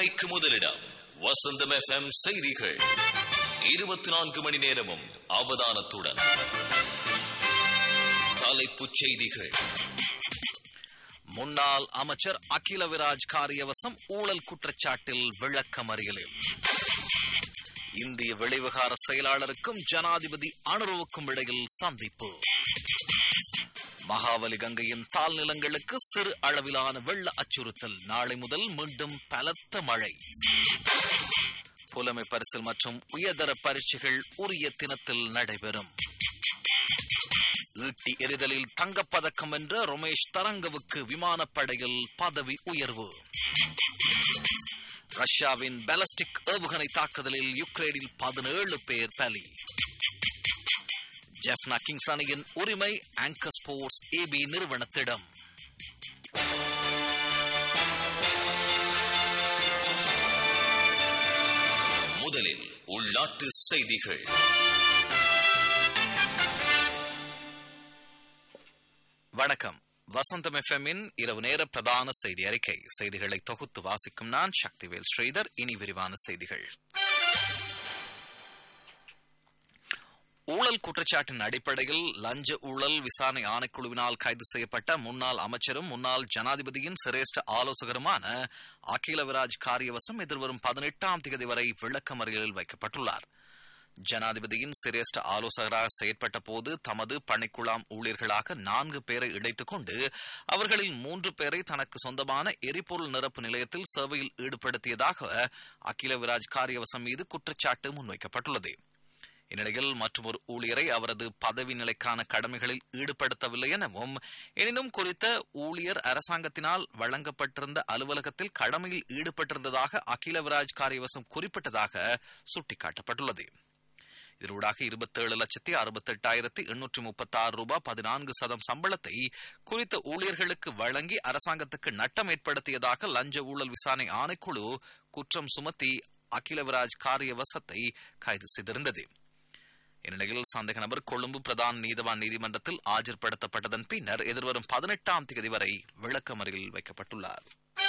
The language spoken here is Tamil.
உண்மைக்கு முதலிடம் வசந்தம் எஃப்எம் செய்திகள் இருபத்தி நான்கு மணி நேரமும் அவதானத்துடன் தலைப்புச் செய்திகள் முன்னாள் அமைச்சர் அகில விராஜ் காரியவசம் ஊழல் குற்றச்சாட்டில் விளக்கமறியலில் இந்திய வெளிவிகார செயலாளருக்கும் ஜனாதிபதி அனுருவுக்கும் இடையில் சந்திப்பு மகாவலி கங்கையின் தாழ் நிலங்களுக்கு சிறு அளவிலான வெள்ள அச்சுறுத்தல் நாளை முதல் மீண்டும் பலத்த மழை புலமை பரிசில் மற்றும் உயர்தர பரீட்சைகள் உரிய தினத்தில் நடைபெறும் ஈட்டி எறிதலில் தங்கப்பதக்கம் வென்ற ரமேஷ் தரங்கவுக்கு விமானப்படையில் பதவி உயர்வு ரஷ்யாவின் பாலஸ்டிக் ஏவுகணை தாக்குதலில் யுக்ரைனில் பதினேழு பேர் பலி ஜெஃப்னா கிங்ஸ் அணியின் உரிமை ஆங்கர் ஸ்போர்ட்ஸ் ஏபி நிறுவனத்திடம் முதலில் உள்நாட்டு செய்திகள் வணக்கம் வசந்தம் எஃப்எம்மின் இரவு நேர பிரதான செய்தி அறிக்கை செய்திகளை தொகுத்து வாசிக்கும் நான் சக்திவேல் ஸ்ரீதர் இனி விரிவான செய்திகள் ஊழல் குற்றச்சாட்டின் அடிப்படையில் லஞ்ச ஊழல் விசாரணை ஆணைக்குழுவினால் கைது செய்யப்பட்ட முன்னாள் அமைச்சரும் முன்னாள் ஜனாதிபதியின் சிரேஷ்ட ஆலோசகருமான அகில விராஜ் காரியவசம் எதிர்வரும் பதினெட்டாம் தேதி வரை விளக்கமறியலில் வைக்கப்பட்டுள்ளார் ஜனாதிபதியின் சிரேஷ்ட ஆலோசகராக செயற்பட்ட போது தமது பணிக்குழாம் ஊழியர்களாக நான்கு பேரை இணைத்துக் கொண்டு அவர்களில் மூன்று பேரை தனக்கு சொந்தமான எரிபொருள் நிரப்பு நிலையத்தில் சேவையில் ஈடுபடுத்தியதாக அகில விராஜ் காரியவசம் மீது குற்றச்சாட்டு முன்வைக்கப்பட்டுள்ளது இந்நிலையில் மற்றொரு ஊழியரை அவரது பதவி நிலைக்கான கடமைகளில் ஈடுபடுத்தவில்லை எனவும் எனினும் குறித்த ஊழியர் அரசாங்கத்தினால் வழங்கப்பட்டிருந்த அலுவலகத்தில் கடமையில் ஈடுபட்டிருந்ததாக அகில விராஜ் காரியவசம் குறிப்பிட்டதாக சுட்டிக்காட்டப்பட்டுள்ளது இதனூடாக இருபத்தேழு லட்சத்தி அறுபத்தி எட்டாயிரத்தி எண்ணூற்றி முப்பத்தி ஆறு ரூபாய் பதினான்கு சதம் சம்பளத்தை குறித்த ஊழியர்களுக்கு வழங்கி அரசாங்கத்துக்கு நட்டம் ஏற்படுத்தியதாக லஞ்ச ஊழல் விசாரணை ஆணைக்குழு குற்றம் சுமத்தி அகிலவிராஜ் காரியவசத்தை கைது செய்திருந்தது இந்நிலையில் சந்தேக நபர் கொழும்பு பிரதான நீதவான் நீதிமன்றத்தில் ஆஜர்படுத்தப்பட்டதன் பின்னர் எதிர்வரும் பதினெட்டாம் தேதி வரை விளக்கமறியலில் வைக்கப்பட்டுள்ளார்